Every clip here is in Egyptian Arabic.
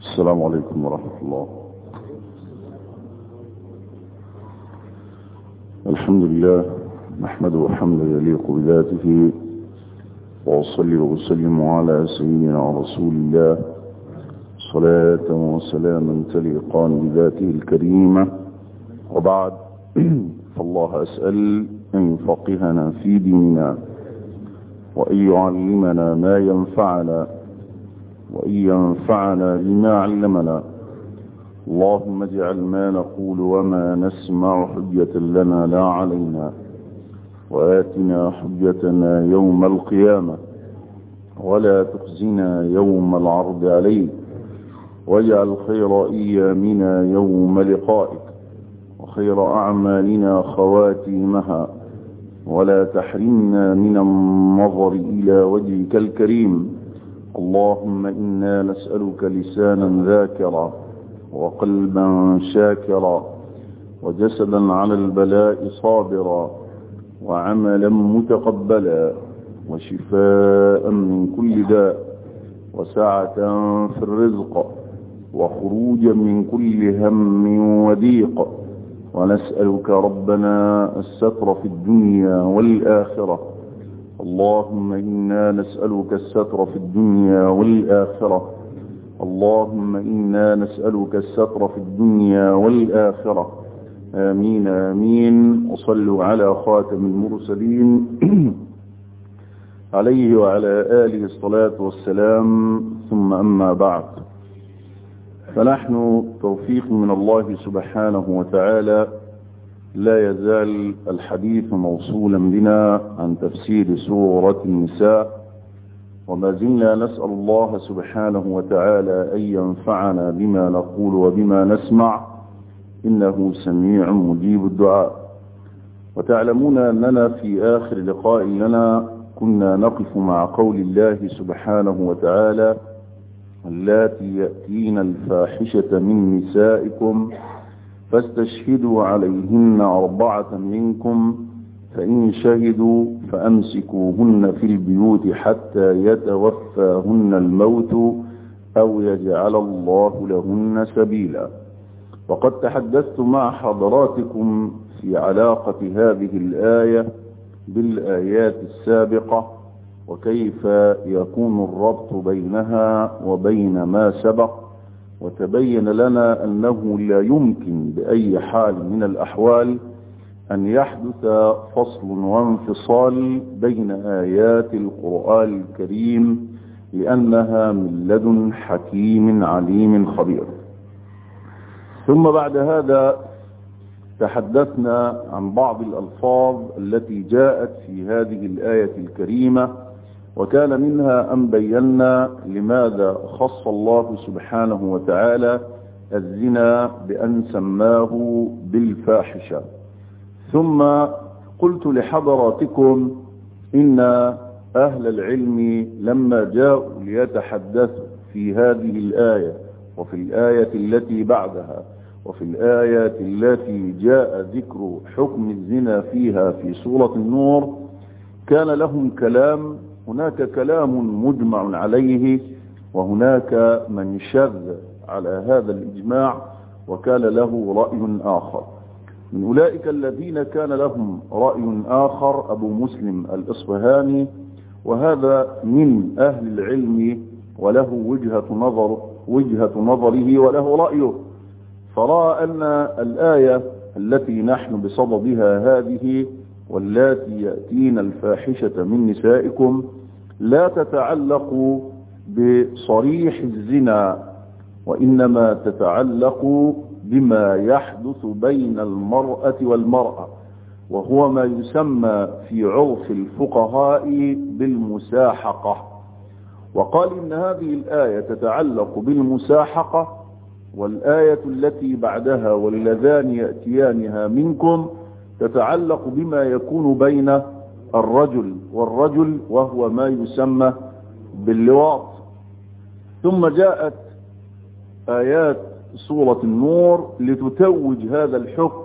السلام عليكم ورحمة الله الحمد لله نحمده حمدا يليق بذاته وأصلي وأسلم على سيدنا رسول الله صلاة وسلاما تليقان بذاته الكريمة وبعد فالله أسأل أن يفقهنا في ديننا وأن يعلمنا ما ينفعنا وأن ينفعنا بما علمنا اللهم اجعل ما نقول وما نسمع حجة لنا لا علينا وآتنا حجتنا يوم القيامة ولا تخزنا يوم العرض عليك واجعل خير أيامنا يوم لقائك وخير أعمالنا خواتيمها ولا تحرمنا من النظر إلى وجهك الكريم اللهم إنا نسألك لسانا ذاكرا وقلبا شاكرا وجسدا على البلاء صابرا وعملا متقبلا وشفاء من كل داء وسعة في الرزق وخروجا من كل هم وضيق ونسألك ربنا الستر في الدنيا والآخرة اللهم إنا نسألك الستر في الدنيا والآخرة اللهم إنا نسألك الستر في الدنيا والآخرة آمين آمين وصلوا على خاتم المرسلين عليه وعلى آله الصلاة والسلام ثم أما بعد فنحن توفيق من الله سبحانه وتعالى لا يزال الحديث موصولا بنا عن تفسير سورة النساء وما زلنا نسأل الله سبحانه وتعالى أن ينفعنا بما نقول وبما نسمع إنه سميع مجيب الدعاء وتعلمون أننا في آخر لقاء لنا كنا نقف مع قول الله سبحانه وتعالى اللاتي يأتين الفاحشة من نسائكم فاستشهدوا عليهن أربعة منكم فإن شهدوا فأمسكوهن في البيوت حتى يتوفاهن الموت أو يجعل الله لهن سبيلا وقد تحدثت مع حضراتكم في علاقة هذه الآية بالآيات السابقة وكيف يكون الربط بينها وبين ما سبق وتبين لنا أنه لا يمكن بأي حال من الأحوال أن يحدث فصل وانفصال بين آيات القرآن الكريم لأنها من لدن حكيم عليم خبير ثم بعد هذا تحدثنا عن بعض الألفاظ التي جاءت في هذه الآية الكريمة وكان منها أن بينا لماذا خص الله سبحانه وتعالى الزنا بأن سماه بالفاحشة ثم قلت لحضراتكم إن أهل العلم لما جاءوا ليتحدثوا في هذه الآية وفي الآية التي بعدها وفي الآيات التي جاء ذكر حكم الزنا فيها في سورة النور كان لهم كلام هناك كلام مجمع عليه وهناك من شذ على هذا الإجماع وكان له رأي آخر من أولئك الذين كان لهم رأي آخر أبو مسلم الإصفهاني وهذا من أهل العلم وله وجهة نظر وجهة نظره وله رأيه فرأى أن الآية التي نحن بصددها هذه واللاتي يأتين الفاحشة من نسائكم لا تتعلق بصريح الزنا وإنما تتعلق بما يحدث بين المرأة والمرأة وهو ما يسمى في عرف الفقهاء بالمساحقة وقال إن هذه الآية تتعلق بالمساحقة والآية التي بعدها واللذان يأتيانها منكم تتعلق بما يكون بين الرجل والرجل وهو ما يسمى باللواط ثم جاءت آيات سورة النور لتتوج هذا الحكم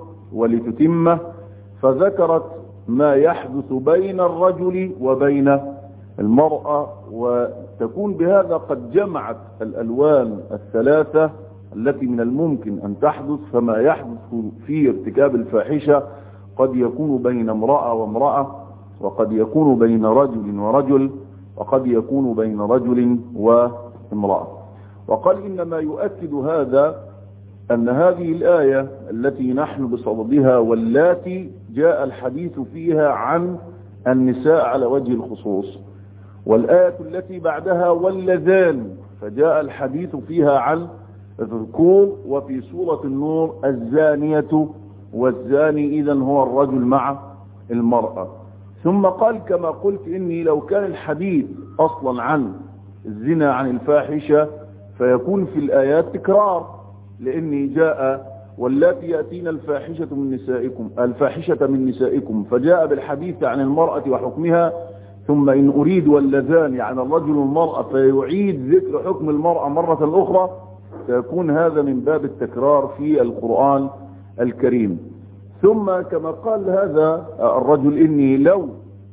ولتتمه فذكرت ما يحدث بين الرجل وبين المرأة وتكون بهذا قد جمعت الألوان الثلاثة التي من الممكن أن تحدث فما يحدث في ارتكاب الفاحشة قد يكون بين امرأة وامرأة وقد يكون بين رجل ورجل وقد يكون بين رجل وامرأة وقال إنما يؤكد هذا أن هذه الآية التي نحن بصددها والتي جاء الحديث فيها عن النساء على وجه الخصوص والآية التي بعدها واللذان فجاء الحديث فيها عن الذكور وفي سورة النور الزانية والزاني إذا هو الرجل مع المرأة ثم قال كما قلت إني لو كان الحديث أصلا عن الزنا عن الفاحشة فيكون في الآيات تكرار لأني جاء واللاتي يأتين الفاحشة من نسائكم الفاحشة من نسائكم فجاء بالحديث عن المرأة وحكمها ثم إن أريد واللذان يعني الرجل والمرأة فيعيد ذكر حكم المرأة مرة أخرى فيكون هذا من باب التكرار في القرآن الكريم ثم كما قال هذا الرجل إني لو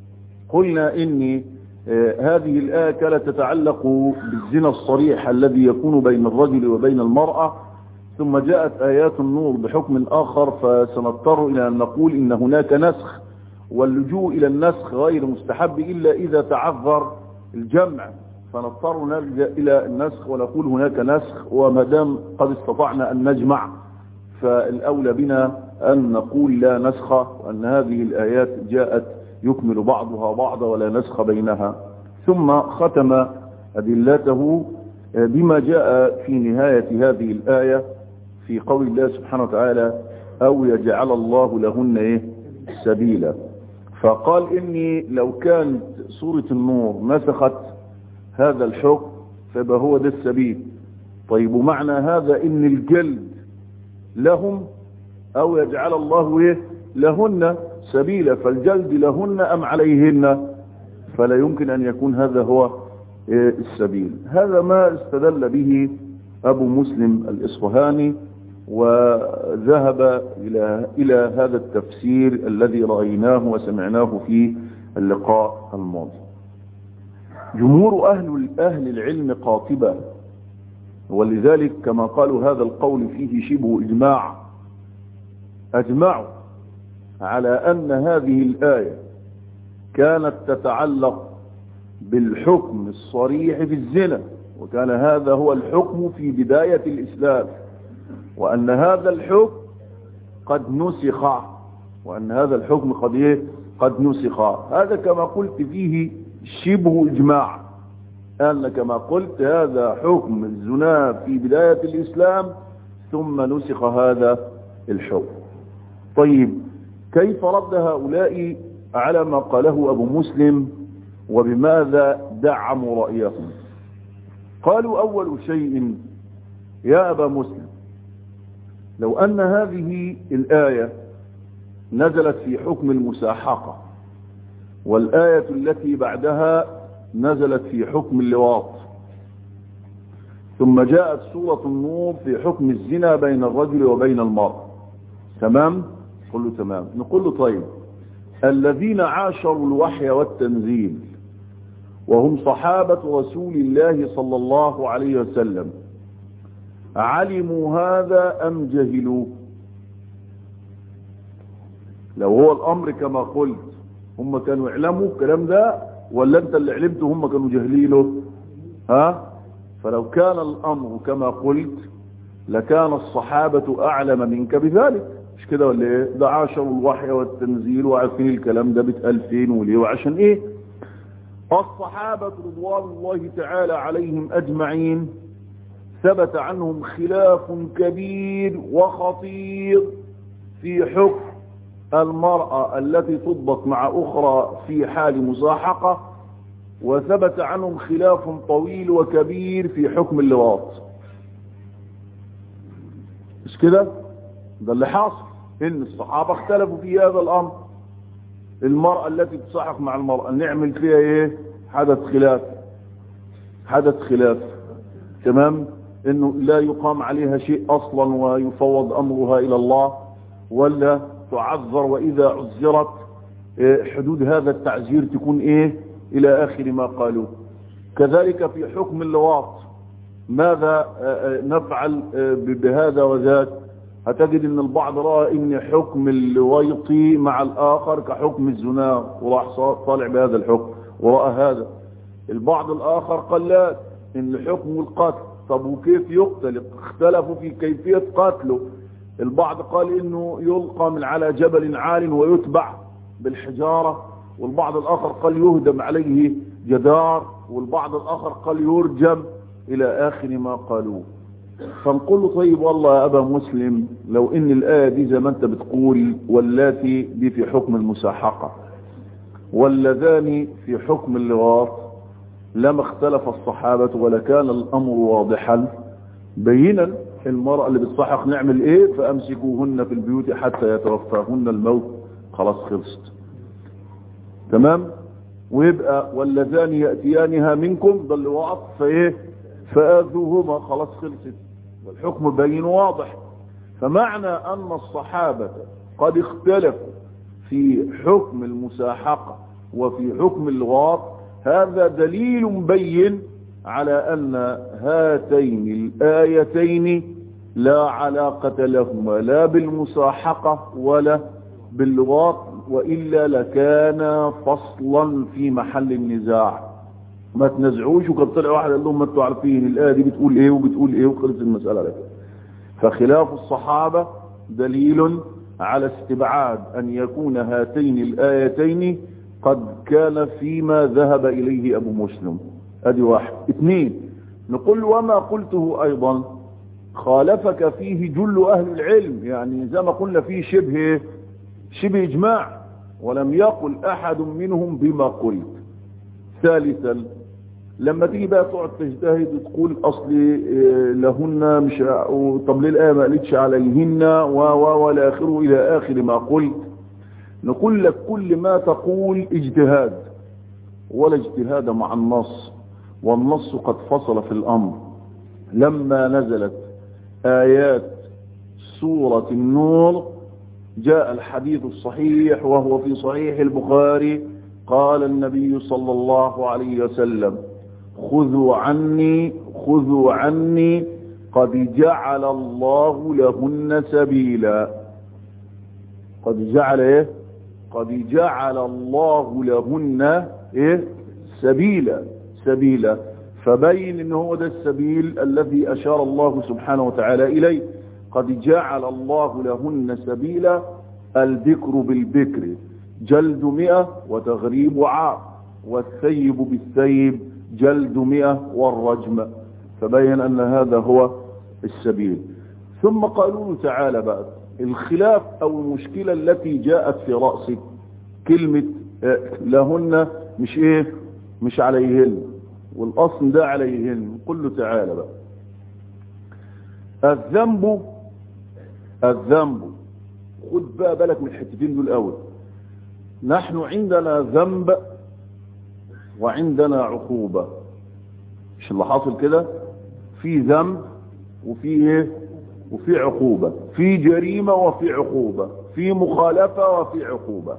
قلنا إني هذه الآية كانت تتعلق بالزنا الصريح الذي يكون بين الرجل وبين المرأة ثم جاءت آيات النور بحكم آخر فسنضطر إلى أن نقول إن هناك نسخ واللجوء إلى النسخ غير مستحب إلا إذا تعذر الجمع فنضطر نلجأ إلى النسخ ونقول هناك نسخ وما دام قد استطعنا أن نجمع فالأولى بنا أن نقول لا نسخ وأن هذه الآيات جاءت يكمل بعضها بعضا ولا نسخ بينها ثم ختم أدلته بما جاء في نهاية هذه الآية في قول الله سبحانه وتعالى أو يجعل الله لهن إيه سبيلا فقال إني لو كانت سورة النور نسخت هذا الحكم فيبقى هو ده السبيل طيب ومعنى هذا إن الجلد لهم أو يجعل الله إيه لهن سبيلا فالجلد لهن أم عليهن فلا يمكن أن يكون هذا هو إيه السبيل هذا ما استدل به أبو مسلم الإصفهاني وذهب إلى إلى هذا التفسير الذي رأيناه وسمعناه في اللقاء الماضي جمهور أهل أهل العلم قاطبة ولذلك كما قالوا هذا القول فيه شبه إجماع أجمعوا على أن هذه الآية كانت تتعلق بالحكم الصريح في الزنا وكان هذا هو الحكم في بداية الإسلام وأن هذا الحكم قد نسخ وأن هذا الحكم قد إيه قد نسخ هذا كما قلت فيه شبه إجماع أن كما قلت هذا حكم الزنا في بداية الإسلام ثم نسخ هذا الحكم طيب كيف رد هؤلاء على ما قاله أبو مسلم وبماذا دعموا رأيهم قالوا أول شيء يا أبا مسلم لو أن هذه الآية نزلت في حكم المساحقة والآية التي بعدها نزلت في حكم اللواط ثم جاءت سورة النور في حكم الزنا بين الرجل وبين المرأة تمام نقول له تمام نقول له طيب الذين عاشروا الوحي والتنزيل وهم صحابة رسول الله صلى الله عليه وسلم علموا هذا أم جهلوا لو هو الأمر كما قلت هم كانوا يعلموا الكلام ده ولا انت اللي علمته هم كانوا جاهلينه ها فلو كان الأمر كما قلت لكان الصحابة أعلم منك بذلك مش كده ولا ايه ده عاشروا الوحي والتنزيل وعارفين الكلام ده بتقال فين وليه وعشان ايه الصحابة رضوان الله تعالى عليهم أجمعين ثبت عنهم خلاف كبير وخطير في حكم المرأة التي تضبط مع أخرى في حال مصاحقة وثبت عنهم خلاف طويل وكبير في حكم اللواط مش كده ده اللي حاصل ان الصحابة اختلفوا في هذا الامر المرأة التي تصاحق مع المرأة نعمل فيها ايه حدث خلاف حدث خلاف تمام انه لا يقام عليها شيء اصلا ويفوض امرها الى الله ولا تعذر واذا عذرت حدود هذا التعزير تكون ايه إلى آخر ما قالوا كذلك في حكم اللواط ماذا نفعل بهذا وذاك هتجد ان البعض رأى ان حكم اللويطي مع الاخر كحكم الزنا وراح طالع بهذا الحكم ورأى هذا البعض الاخر قال لا ان حكم القتل طب وكيف يقتل اختلفوا في كيفية قتله البعض قال انه يلقى من على جبل عال ويتبع بالحجارة والبعض الاخر قال يهدم عليه جدار والبعض الاخر قال يرجم الى اخر ما قالوه فنقول له طيب والله يا ابا مسلم لو ان الايه دي زي ما انت بتقول واللاتي دي في حكم المساحقه واللذان في حكم اللواط لما اختلف الصحابه ولا كان الامر واضحا بينا المرأة اللي بتصحق نعمل ايه فامسكوهن في البيوت حتى يتوفاهن الموت خلاص خلصت تمام ويبقى واللذان يأتيانها منكم ضل وعط فايه فآذوهما خلاص خلصت والحكم بين واضح فمعنى أن الصحابة قد اختلفوا في حكم المساحقة وفي حكم الغاط هذا دليل بين على أن هاتين الآيتين لا علاقة لهما لا بالمساحقة ولا باللغاط وإلا لكان فصلا في محل النزاع ما تنزعوش وكان طلع واحد قال لهم ما انتوا عارفين الآية دي بتقول ايه وبتقول ايه وخلص المسألة على كده فخلاف الصحابة دليل على استبعاد أن يكون هاتين الآيتين قد كان فيما ذهب إليه أبو مسلم ادي واحد اثنين نقول وما قلته أيضا خالفك فيه جل أهل العلم يعني زي ما قلنا فيه شبه شبه إجماع ولم يقل أحد منهم بما قلت ثالثا لما تيجي بقى تقعد تجتهد وتقول اصل لهن مش طب ليه الايه ما قالتش عليهن و و والى اخره الى اخر ما قلت نقول لك كل ما تقول اجتهاد ولا اجتهاد مع النص والنص قد فصل في الامر لما نزلت ايات سوره النور جاء الحديث الصحيح وهو في صحيح البخاري قال النبي صلى الله عليه وسلم خذوا عني خذوا عني قد جعل الله لهن سبيلا قد جعل ايه قد جعل الله لهن ايه سبيلا سبيلا فبين ان هو ده السبيل الذي اشار الله سبحانه وتعالى اليه قد جعل الله لهن سبيلا البكر بالبكر جلد مئة وتغريب عام والثيب بالثيب جلد مئة والرجم فبين أن هذا هو السبيل ثم قالوا له تعالى بقى الخلاف أو المشكلة التي جاءت في رأسك كلمة لهن مش ايه مش عليهن والأصل ده عليهن قل له تعالى بقى الذنب الذنب خد بقى بالك من الحتتين دول الاول نحن عندنا ذنب وعندنا عقوبة مش اللي حاصل كده في ذنب وفي ايه وفي عقوبة في جريمة وفي عقوبة في مخالفة وفي عقوبة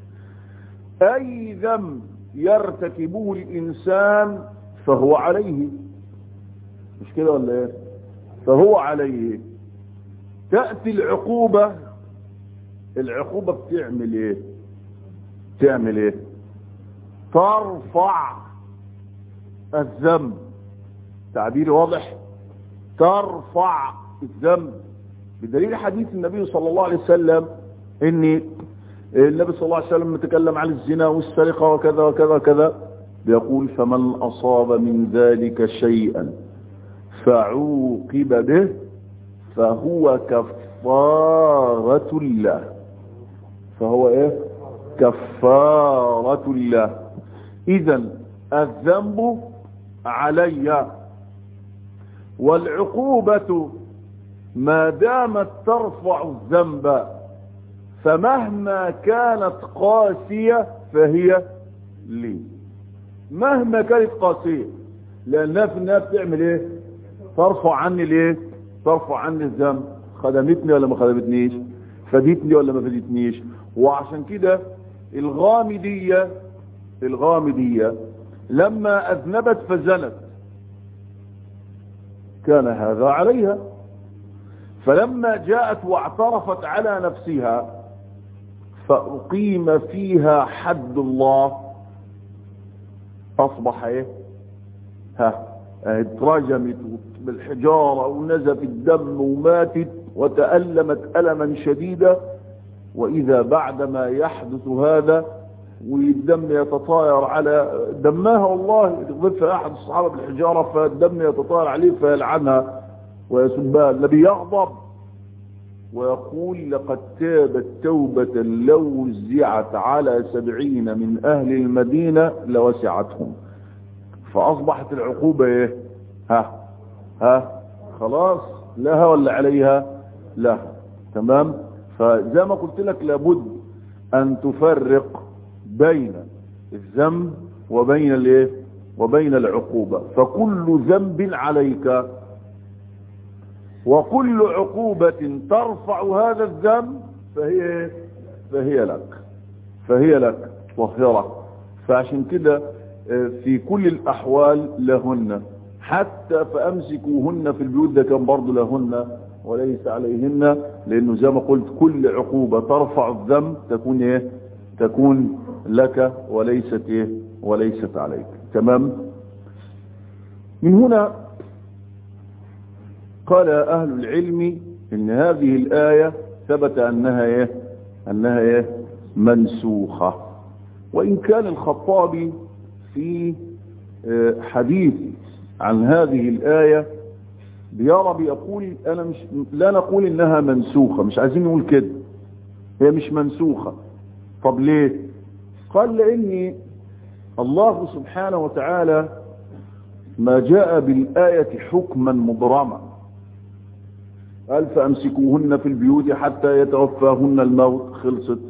اي ذنب يرتكبه الانسان فهو عليه مش كده ولا ايه فهو عليه تأتي العقوبة العقوبة بتعمل ايه تعمل ايه ترفع الذنب تعبير واضح ترفع الذنب بدليل حديث النبي صلى الله عليه وسلم ان النبي صلى الله عليه وسلم تكلم عن الزنا والسرقة وكذا وكذا وكذا بيقول فمن أصاب من ذلك شيئا فعوقب به فهو كفارة الله فهو ايه كفارة الله اذا الذنب علي والعقوبة ما دامت ترفع الذنب فمهما كانت قاسية فهي لي مهما كانت قاسية لانها في النهاية بتعمل ايه ترفع عني الايه ترفع عني الذنب خدمتني ولا ما خدمتنيش فدتني ولا ما فدتنيش وعشان كده الغامدية الغامدية لما أذنبت فزنت كان هذا عليها فلما جاءت واعترفت على نفسها فأقيم فيها حد الله أصبح إيه ها اترجمت بالحجارة ونزف الدم وماتت وتألمت ألما شديدا وإذا بعدما يحدث هذا والدم يتطاير على دمها والله يغضبها أحد الصحابة بالحجارة فالدم يتطاير عليه فيلعنها ويسبها النبي يغضب ويقول لقد تابت توبة لو وزعت على سبعين من أهل المدينة لوسعتهم فأصبحت العقوبة إيه ها ها خلاص لها ولا عليها لها تمام فزي ما قلت لك لابد أن تفرق بين الذنب وبين الايه وبين العقوبة فكل ذنب عليك وكل عقوبة ترفع هذا الذنب فهي فهي لك فهي لك طاهرة فعشان كده في كل الأحوال لهن حتى فأمسكوهن في البيوت ده كان برضه لهن وليس عليهن لأنه زي ما قلت كل عقوبة ترفع الذنب تكون ايه تكون لك وليست ايه وليست عليك تمام من هنا قال اهل العلم ان هذه الايه ثبت انها ايه انها ايه منسوخه وان كان الخطابي في حديث عن هذه الايه بيرى بيقول انا مش لا نقول انها منسوخه مش عايزين نقول كده هي مش منسوخه طب ليه قال لاني الله سبحانه وتعالى ما جاء بالآية حكما مبرما قال فأمسكوهن في البيوت حتى يتوفاهن الموت خلصت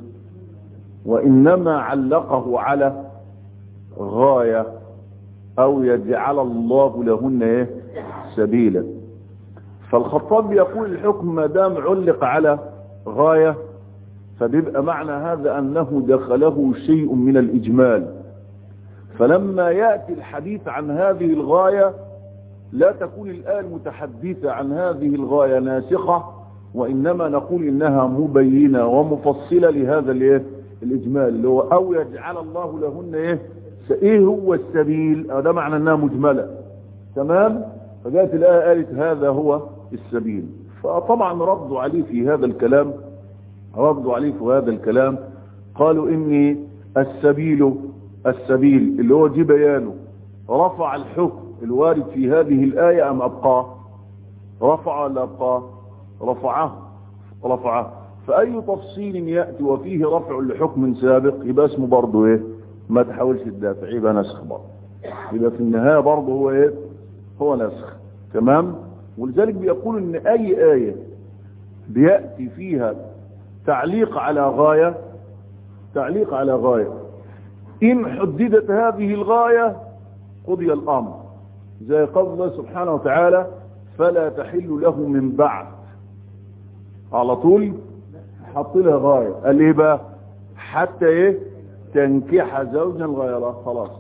وإنما علقه على غاية أو يجعل الله لهن إيه سبيلا فالخطاب يقول الحكم ما دام علق على غاية فبيبقى معنى هذا أنه دخله شيء من الإجمال فلما يأتي الحديث عن هذه الغاية لا تكون الآية المتحدثة عن هذه الغاية ناسخة وإنما نقول إنها مبينة ومفصلة لهذا الايه الإجمال اللي هو أو يجعل الله لهن إيه إيه هو السبيل هذا معنى أنها مجملة تمام فجاءت الآية قالت هذا هو السبيل فطبعا ردوا عليه في هذا الكلام ردوا عليه في هذا الكلام قالوا إني السبيل السبيل اللي هو دي بيانه رفع الحكم الوارد في هذه الآية أم أبقاه رفع ولا أبقاه رفعه رفعه فأي تفصيل يأتي وفيه رفع لحكم سابق يبقى اسمه برضه ايه ما تحاولش تدافع يبقى نسخ برضه يبقى في النهاية برضه هو ايه هو نسخ تمام ولذلك بيقول ان اي آية بيأتي فيها تعليق على غاية تعليق على غاية إن حددت هذه الغاية قضي الأمر زي قول الله سبحانه وتعالى فلا تحل له من بعد على طول حط لها غاية قال ايه بقى حتى ايه تنكح زوجا غيره خلاص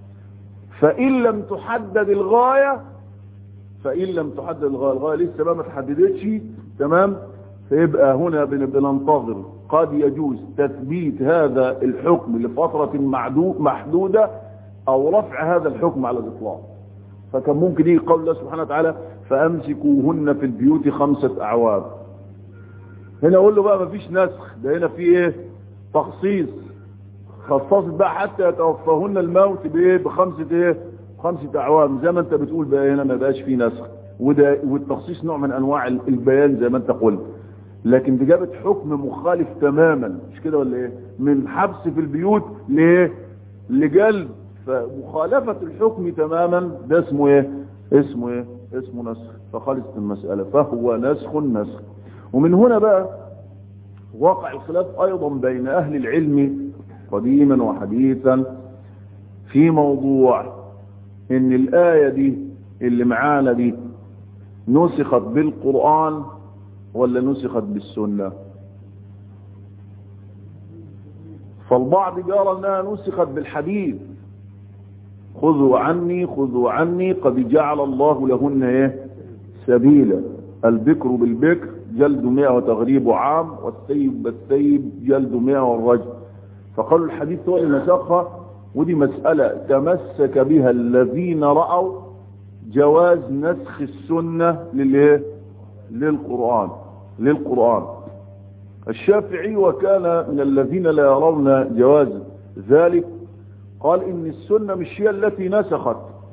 فإن لم تحدد الغاية فإن لم تحدد الغاية الغاية لسه بقى ما تحددتش تمام فيبقى هنا بننتظر قد يجوز تثبيت هذا الحكم لفترة محدودة او رفع هذا الحكم على الاطلاق فكان ممكن يجي قول الله سبحانه وتعالى فامسكوهن في البيوت خمسة اعوام هنا اقول له بقى مفيش نسخ ده هنا في ايه تخصيص خصصت بقى حتى يتوفاهن الموت بايه بخمسة ايه خمسة اعوام زي ما انت بتقول بقى هنا ما بقاش فيه نسخ وده والتخصيص نوع من انواع البيان زي ما انت قلت لكن دي جابت حكم مخالف تماما مش كده ولا ايه من حبس في البيوت ليه لجلب فمخالفة الحكم تماما ده اسمه ايه اسمه ايه اسمه نسخ فخالصت المسألة فهو نسخ نسخ ومن هنا بقى وقع الخلاف ايضا بين اهل العلم قديما وحديثا في موضوع ان الاية دي اللي معانا دي نسخت بالقرآن ولا نسخت بالسنة فالبعض يرى انها نسخت بالحديث خذوا عني خذوا عني قد جعل الله لهن ايه سبيلا البكر بالبكر جلد مئة وتغريب عام والسيب بالسيب جلد مئة والرجل فقالوا الحديث هو اللي نسخها ودي مسألة تمسك بها الذين رأوا جواز نسخ السنة للايه للقرآن للقرآن الشافعي وكان من الذين لا يرون جواز ذلك قال ان السنة مش هي التي نسخت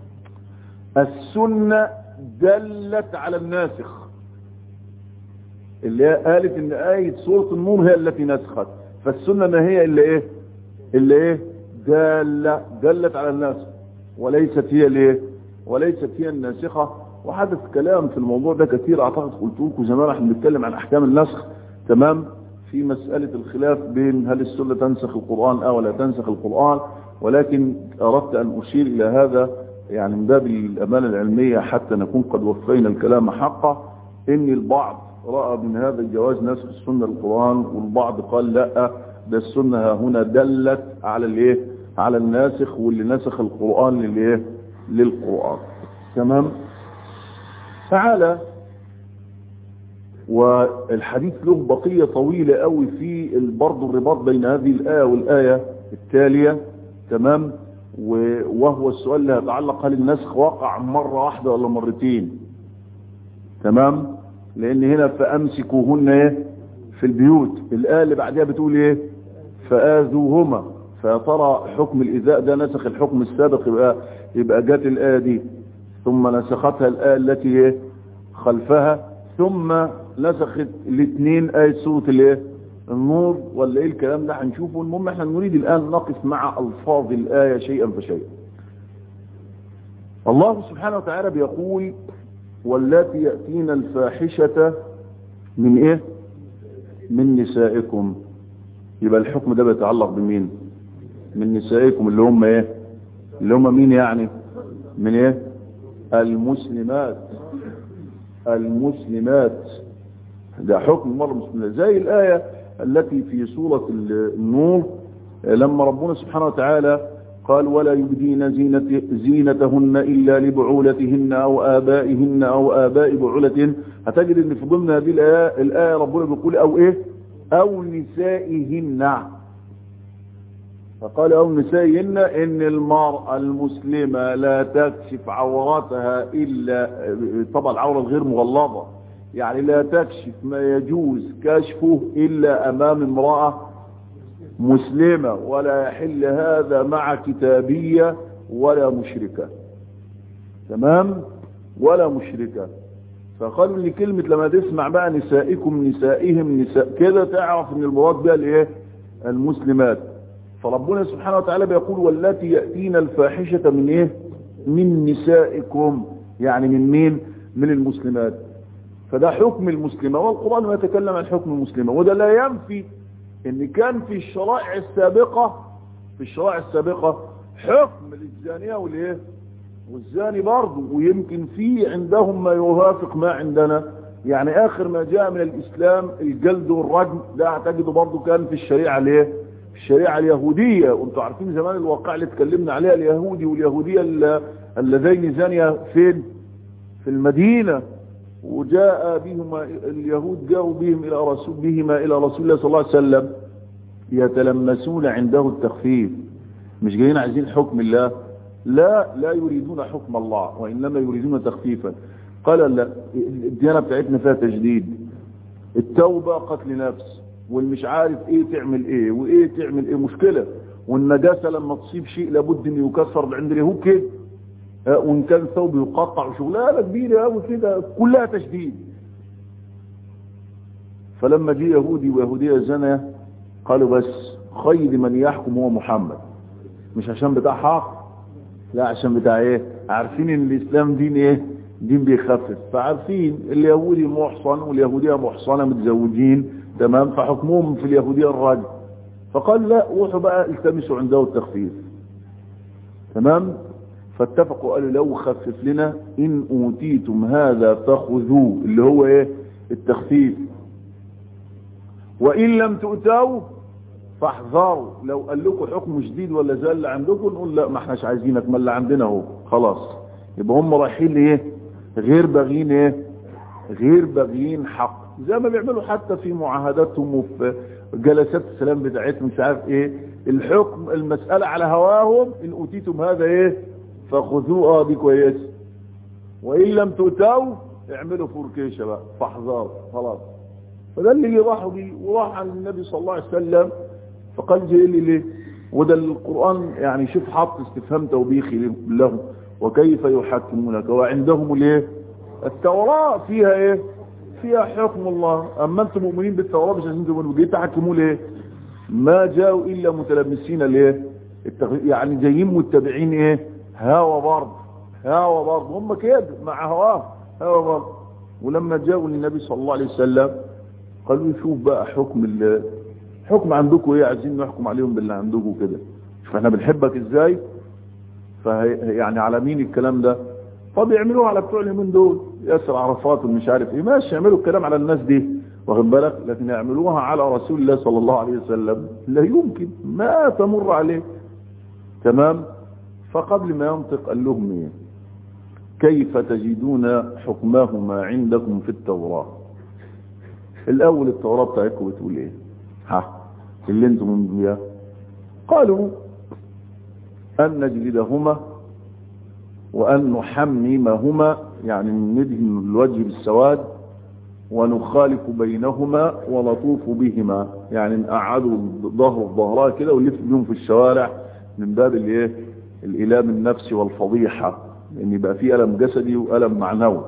السنة دلت على الناسخ اللي قالت ان آية سورة النور هي التي نسخت فالسنة ما هي اللي ايه اللي ايه دالة دلت على الناسخ وليست هي الايه وليست هي الناسخة وحدث كلام في الموضوع ده كثير اعتقد قلت لكم زمان احنا بنتكلم عن احكام النسخ تمام في مسألة الخلاف بين هل السنة تنسخ القرآن او لا تنسخ القرآن ولكن اردت ان اشير الى هذا يعني من باب الامانة العلمية حتى نكون قد وفينا الكلام حقا ان البعض رأى من هذا الجواز نسخ السنة للقرآن والبعض قال لا ده السنة هنا دلت على الايه على الناسخ واللي نسخ القرآن للايه للقرآن تمام تعالى والحديث له بقية طويلة قوي في برضه الرباط بين هذه الآية والآية التالية تمام وهو السؤال اللي يتعلق هل النسخ وقع مرة واحدة ولا مرتين تمام لان هنا فامسكوهن ايه في البيوت الآية اللي بعدها بتقول ايه فآذوهما فيا ترى حكم الإذاء ده نسخ الحكم السابق يبقى يبقى جت الآية دي ثم نسختها الآية التي ايه خلفها ثم نسخت الاثنين آية سورة الايه النور ولا ايه الكلام ده هنشوفه المهم احنا نريد الآن نقف مع ألفاظ الآية شيئا فشيئا الله سبحانه وتعالى بيقول واللاتي يأتين الفاحشة من ايه من نسائكم يبقى الحكم ده بيتعلق بمين من نسائكم اللي هم ايه اللي هم مين يعني من ايه المسلمات المسلمات ده حكم مرة مسلمات زي الآية التي في سورة النور لما ربنا سبحانه وتعالى قال ولا يبدين زينة زينتهن إلا لبعولتهن أو آبائهن أو آباء بعولتهن هتجد ان في ضمن هذه الآية, الآية ربنا بيقول أو إيه أو نسائهن فقال أو نسائهن إن المرأة المسلمة لا تكشف عوراتها إلا طبعا العورة الغير مغلظة يعني لا تكشف ما يجوز كشفه إلا أمام امرأة مسلمة ولا يحل هذا مع كتابية ولا مشركة تمام ولا مشركة فقالوا لي كلمة لما تسمع بقى نسائكم نسائهم نساء كده تعرف ان المراد بها الايه المسلمات فربنا سبحانه وتعالى بيقول والتي يأتين الفاحشة من ايه من نسائكم يعني من مين من المسلمات فده حكم المسلمة والقرآن ما يتكلم عن حكم المسلمة وده لا ينفي ان كان في الشرائع السابقة في الشرائع السابقة حكم للزانية والايه والزاني برضه ويمكن في عندهم ما يوافق ما عندنا يعني اخر ما جاء من الاسلام الجلد والرجم ده اعتقد برضه كان في الشريعة الايه في الشريعة اليهودية وانتم عارفين زمان الواقع اللي اتكلمنا عليها اليهودي واليهودية اللذين زانيا فين في المدينة وجاء بهما اليهود جاءوا بهم إلى رسول بهما إلى رسول الله صلى الله عليه وسلم يتلمسون عنده التخفيف مش جايين عايزين حكم الله لا لا يريدون حكم الله وإنما يريدون تخفيفا قال لا الديانة بتاعتنا فيها تجديد التوبة قتل نفس والمش عارف ايه تعمل ايه وايه تعمل ايه مشكلة والنجاسة لما تصيب شيء لابد ان يكسر عند اليهود كده وان كان ثوب يقطع شغلانه كبيره قوي كده كلها تشديد فلما جه يهودي ويهوديه زنا قالوا بس خير من يحكم هو محمد مش عشان بتاع حق لا عشان بتاع ايه عارفين ان الاسلام دين ايه دين بيخفف فعارفين اليهودي محصن واليهوديه محصنه متزوجين تمام فحكمهم في اليهوديه الرجل فقال لا روحوا بقى التمسوا عنده التخفيف تمام فاتفقوا قالوا لو خفف لنا إن أوتيتم هذا فخذوه اللي هو إيه التخفيف وإن لم تؤتوا فاحذروا لو قال لكم حكم جديد ولا زال اللي عندكم نقول لا ما احناش عايزينك ما اللي عندنا اهو خلاص يبقى هم رايحين لايه غير باغيين ايه غير باغيين حق زي ما بيعملوا حتى في معاهداتهم وفي جلسات السلام بتاعتهم مش عارف ايه الحكم المسألة على هواهم ان اوتيتم هذا ايه فخذوه اه دي كويس وان لم تؤتوا اعملوا فوركيشة بقى فاحذروا خلاص فده اللي راحوا بيه وراح عن النبي صلى الله عليه وسلم فقال جاي لي ليه وده القرآن يعني شوف حط استفهام توبيخي له وكيف يحكمونك وعندهم الايه التوراة فيها ايه فيها حكم الله اما انتم مؤمنين بالتوراة مش عايزين تؤمنوا بيه تحكموا ليه ما جاءوا الا متلبسين ليه يعني جايين متبعين ايه هوا برضه هوا برضه هم كده مع هواه هوا برضه ولما جاءوا للنبي صلى الله عليه وسلم قالوا شوف بقى حكم ال حكم عندكم ايه عايزين نحكم عليهم باللي عندكم كده شوف احنا بنحبك ازاي فيعني على مين الكلام ده طب يعملوها على بتوع اليومين دول ياسر عرفات ومش عارف ايه ماشي يعملوا الكلام على الناس دي واخد بالك لكن يعملوها على رسول الله صلى الله عليه وسلم لا يمكن ما تمر عليه تمام فقبل ما ينطق قال لهم ايه كيف تجدون حكمهما عندكم في التوراة الاول التوراة بتاعتكم بتقول ايه ها اللي انتم من بيها قالوا ان نجلدهما وان نحممهما يعني ندهن الوجه بالسواد ونخالف بينهما ونطوف بهما يعني نقعدوا ظهر في ظهرها كده ونلف بيهم في الشوارع من باب الايه الالام النفسي والفضيحه لان يبقى في الم جسدي والم معنوي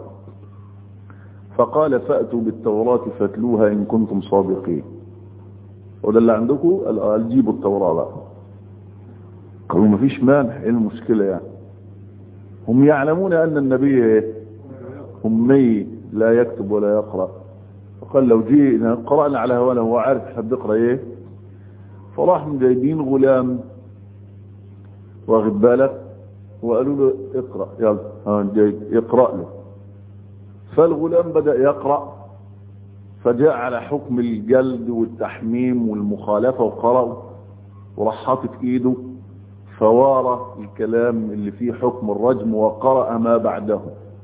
فقال فاتوا بالتوراه فاتلوها ان كنتم صادقين وده اللي عندكم قال جيبوا التوراه بقى قالوا مفيش مانع ايه المشكله يعني هم يعلمون ان النبي ايه امي لا يكتب ولا يقرأ فقال لو جينا قرأنا على هوانا هو عارف حد يقرأ ايه فراح جايبين غلام واخد بالك وقالوا له اقرأ يلا ها جاي يقرأ له فالغلام بدأ يقرأ فجاء على حكم الجلد والتحميم والمخالفة وقرأه وراح حاطط ايده فوارى الكلام اللي فيه حكم الرجم وقرأ ما بعده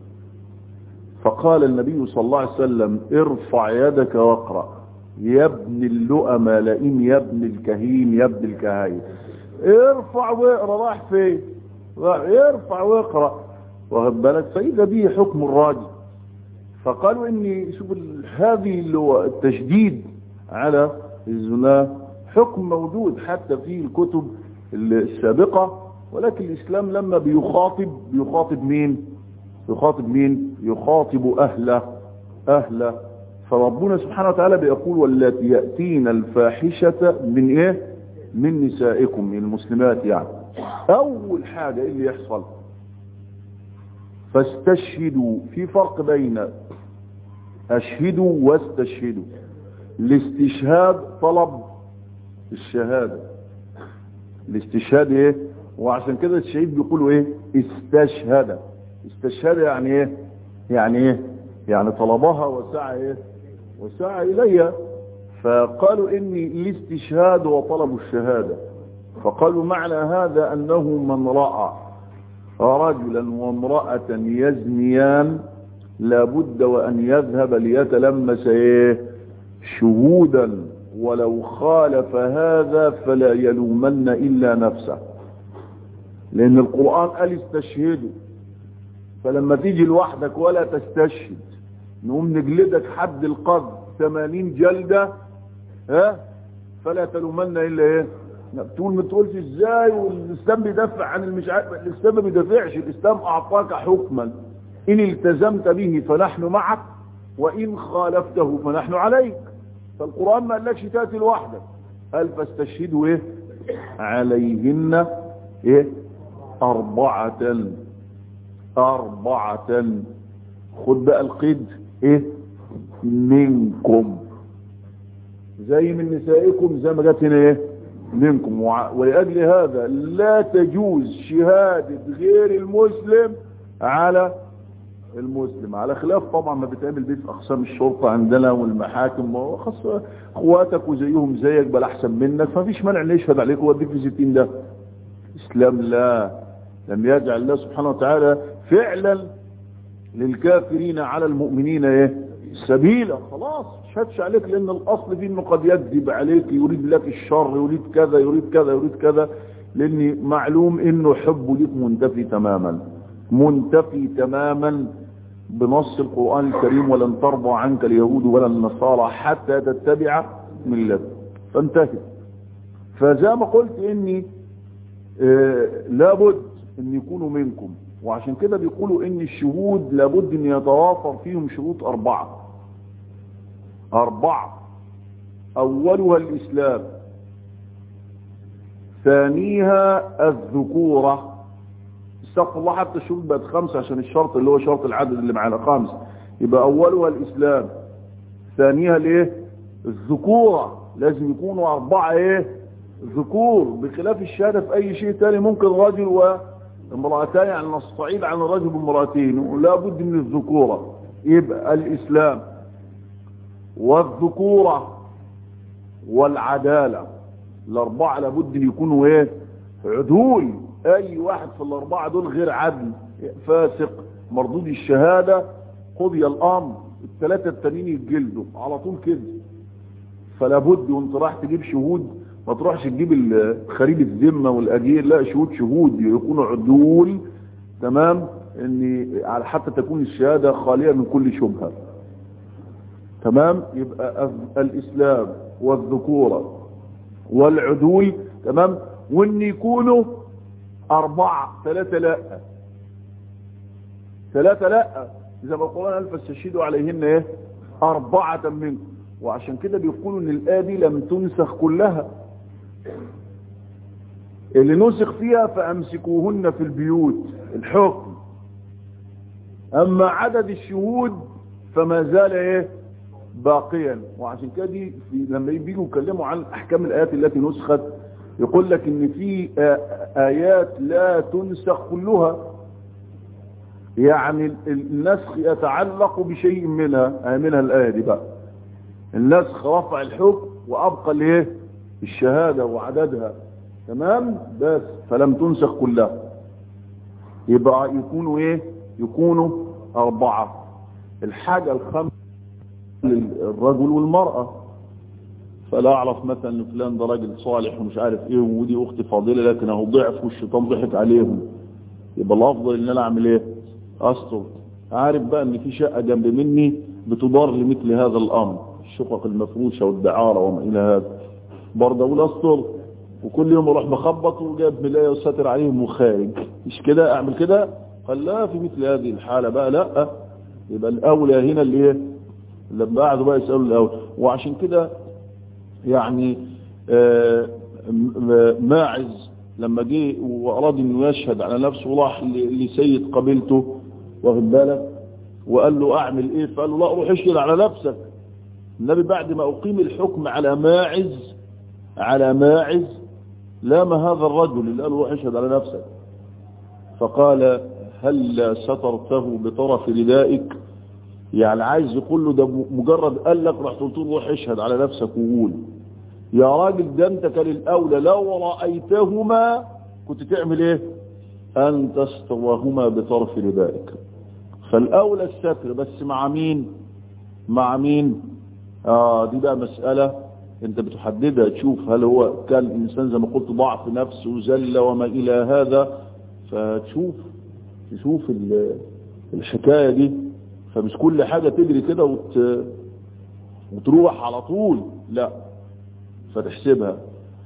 فقال النبي صلى الله عليه وسلم ارفع يدك واقرأ يا ابن اللؤم لئن يا ابن الكهين يا ابن الكهين ارفع واقرأ راح فين ارفع واقرأ واخد بالك فإذا به حكم الراجل فقالوا اني شوف هذه اللي هو التشديد على الزنا حكم موجود حتى في الكتب السابقة ولكن الإسلام لما بيخاطب بيخاطب مين يخاطب مين يخاطب أهله أهله فربنا سبحانه وتعالى بيقول والتي يأتين الفاحشة من إيه من نسائكم من المسلمات يعني أول حاجة إيه اللي يحصل فاستشهدوا في فرق بين أشهدوا واستشهدوا الاستشهاد طلب الشهادة الاستشهاد ايه وعشان كده الشهيد بيقولوا ايه استشهد استشهد يعني ايه يعني ايه يعني طلبها وسعى ايه وسعى اليها فقالوا اني الاستشهاد وطلب الشهادة فقالوا معنى هذا انه من رأى رجلا وامرأة يزنيان لابد وان يذهب ليتلمس ايه شهودا ولو خالف هذا فلا يلومن إلا نفسه لأن القرآن قال استشهدوا فلما تيجي لوحدك ولا تستشهد نقوم نجلدك حد القذف 80 جلدة ها فلا تلومن إلا ايه تقول ما تقولش ازاي والاسلام بيدافع عن المش الاسلام ما بيدافعش الاسلام اعطاك حكما ان التزمت به فنحن معك وان خالفته فنحن عليك فالقرآن ما قالكش تأتي لوحدك قال فاستشهدوا ايه عليهن ايه اربعة اربعة خد بقى القيد ايه منكم زي من نسائكم زي ما جت هنا ايه منكم ولأجل هذا لا تجوز شهادة غير المسلم على المسلم على خلاف طبعا ما بتعمل بيه في اقسام الشرطة عندنا والمحاكم وخاصة اخواتك وزيهم زيك بل احسن منك فمفيش مانع ان يشهد عليك ويوديك في 60 ده اسلام لا لم يجعل الله سبحانه وتعالى فعلا للكافرين على المؤمنين ايه سبيلا خلاص شهدش عليك لان الاصل فيه انه قد يكذب عليك يريد لك الشر يريد كذا يريد كذا يريد كذا لان معلوم انه حبه ليك منتفي تماما منتفي تماما بنص القرآن الكريم ولن ترضى عنك اليهود ولا النصارى حتى تتبع ملته فانتهت فزي ما قلت اني آه لابد ان يكونوا منكم وعشان كده بيقولوا ان الشهود لابد ان يتوافر فيهم شروط اربعة اربعة اولها الاسلام ثانيها الذكورة استغفر الله حتى الشروط بقت خمسة عشان الشرط اللي هو شرط العدد اللي معانا خمس يبقى اولها الاسلام ثانيها الايه الذكورة لازم يكونوا اربعة ايه ذكور بخلاف الشهادة في اي شيء تاني ممكن رجل وامرأتان يعني نستعيد عن الرجل بامرأتين ولا بد من الذكورة يبقى الاسلام والذكورة والعدالة الاربعة لابد ان يكونوا ايه عدول اي واحد في الاربعة دول غير عدل فاسق مردود الشهادة قضي الامر الثلاثة التانيين يتجلدوا على طول كده فلا بد وانت راح تجيب شهود ما تروحش تجيب خريب الذمة والاجير لا شهود شهود يكونوا عدول تمام ان على حتى تكون الشهادة خالية من كل شبهة تمام يبقى الاسلام والذكورة والعدول تمام وان يكونوا اربعة ثلاثة لا ثلاثة لا اذا ما القرآن قال فاستشهدوا عليهن ايه اربعة منكم وعشان كده بيقولوا ان الآية دي لم تنسخ كلها اللي نسخ فيها فامسكوهن في البيوت الحكم اما عدد الشهود فما زال ايه باقيا وعشان كده دي في لما بيجوا يتكلموا عن احكام الايات التي نسخت يقول لك ان في ايات لا تنسخ كلها يعني النسخ يتعلق بشيء منها منها الايه دي بقى النسخ رفع الحكم وابقى الايه الشهاده وعددها تمام بس فلم تنسخ كلها يبقى يكونوا ايه يكونوا اربعه الحاجه الخامسه للرجل والمرأة فلا اعرف مثلا فلان ده راجل صالح ومش عارف ايه ودي اختي فاضلة لكن اهو ضعف والشيطان ضحك عليهم يبقى الافضل ان انا اعمل ايه استر عارف بقى ان في شقة جنب مني بتدار لمثل هذا الامر الشقق المفروشة والدعارة وما الى هذا برضه اقول استر وكل يوم اروح بخبط وجايب ملاية وساتر عليهم وخارج مش كده اعمل كده قال لا في مثل هذه الحالة بقى لا يبقى الاولى هنا اللي ايه لما قعدوا بقى يسألوا الأول وعشان كده يعني آه ماعز لما جه وأراد أنه يشهد على نفسه وراح لسيد قبيلته واخد بالك وقال له أعمل إيه فقال له لا روح اشهد على نفسك النبي بعد ما أقيم الحكم على ماعز على ماعز لام هذا الرجل اللي قال له روح اشهد على نفسك فقال هل سترته بطرف ردائك يعني عايز يقول له ده مجرد قال لك رحت قلت له روح اشهد على نفسك وقول يا راجل ده انت كان الاولى لو رايتهما كنت تعمل ايه ان تسترهما بطرف ردائك فالاولى الستر بس مع مين مع مين اه دي بقى مسألة انت بتحددها تشوف هل هو كان انسان زي ما قلت ضعف نفس وزل وما الى هذا فتشوف تشوف الحكاية دي فمش كل حاجة تجري كده وت... وتروح على طول لا فتحسبها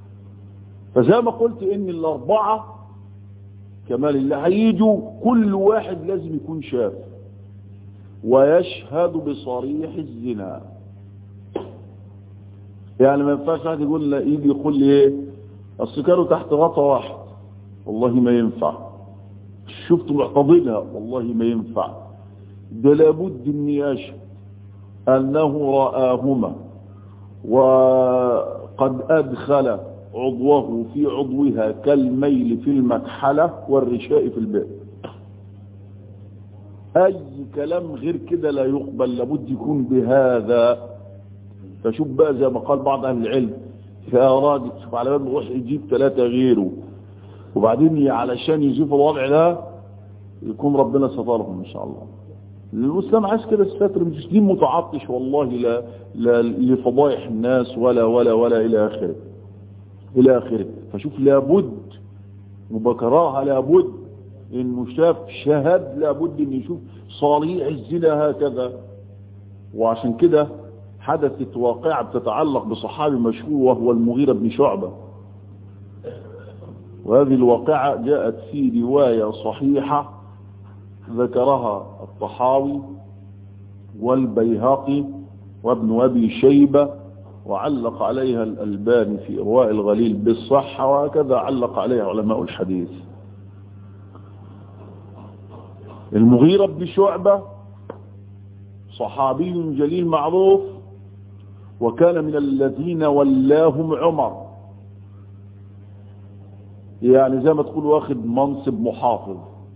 فزي ما قلت ان الاربعة كمال اللي هيجوا كل واحد لازم يكون شاف ويشهد بصريح الزنا يعني ما ينفعش واحد يقول لا يجي يقول لي ايه اصل كانوا تحت غطا واحد والله ما ينفع شفت معتضلها والله ما ينفع ده لابد ان يشهد انه رآهما وقد ادخل عضوه في عضوها كالميل في المكحلة والرشاء في البئر اي كلام غير كده لا يقبل لابد يكون بهذا فشوف بقى زي ما قال بعض اهل العلم يا راجل شوف على بال يروح يجيب ثلاثة غيره وبعدين علشان يشوف الوضع ده يكون ربنا سترهم ان شاء الله الاسلام عايز كده الستر مش دين متعطش والله لا, لا لفضائح الناس ولا ولا ولا الى اخره الى اخره فشوف لابد وبكراها لابد انه شاف شهد لابد ان يشوف صريع الزنا هكذا وعشان كده حدثت واقعة بتتعلق بصحابي مشهور وهو المغيرة بن شعبة وهذه الواقعة جاءت في رواية صحيحة ذكرها الطحاوي والبيهقي وابن أبي شيبة وعلق عليها الألباني في إرواء الغليل بالصحة وهكذا علق عليها علماء الحديث المغيرة بن شعبة صحابي جليل معروف وكان من الذين ولاهم عمر يعني زي ما تقول واخد منصب محافظ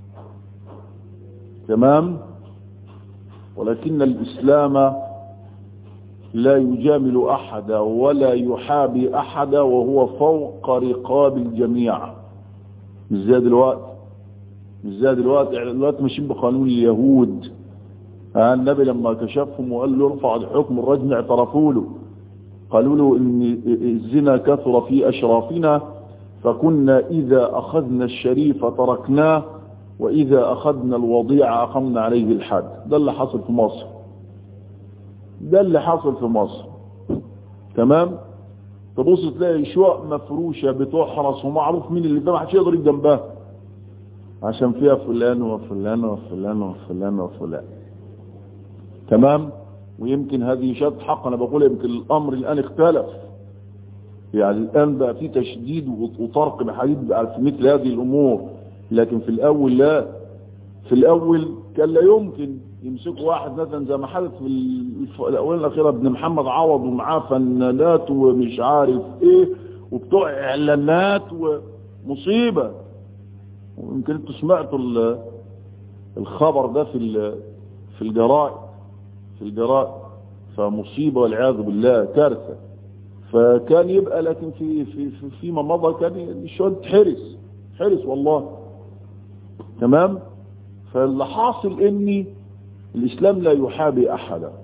تمام ولكن الإسلام لا يجامل أحدا ولا يحابي أحدا وهو فوق رقاب الجميع مش زي دلوقتي مش زي دلوقتي يعني دلوقتي ماشيين بقانون اليهود النبي لما كشفهم وقال له ارفع الحكم الرجم اعترفوا له قالوا له ان الزنا كثر في اشرافنا فكنا اذا اخذنا الشريف تركناه واذا اخذنا الوضيع اقمنا عليه الحد ده اللي حصل في مصر ده اللي حصل في مصر تمام تبص تلاقي شقق مفروشة بتحرس ومعروف مين اللي ده ما حدش يقدر جنبها عشان فيها فلان وفلان وفلان وفلان وفلان تمام ويمكن هذه شرط حق انا بقول يمكن الامر الان اختلف يعني الان بقى في تشديد وطرق بحديد بقى في مثل هذه الامور لكن في الاول لا في الاول كان لا يمكن يمسكوا واحد مثلا زي ما حدث في الاونه الاخيره ابن محمد عوض ومعاه فنانات ومش عارف ايه وبتوع اعلانات ومصيبه ويمكن انتوا سمعتوا الخبر ده في في الجرائد في الجرائد فمصيبه والعياذ بالله كارثه فكان يبقى لكن في في في فيما مضى كان الشهود حرس حرس والله تمام فاللي حاصل اني الاسلام لا يحابي احدا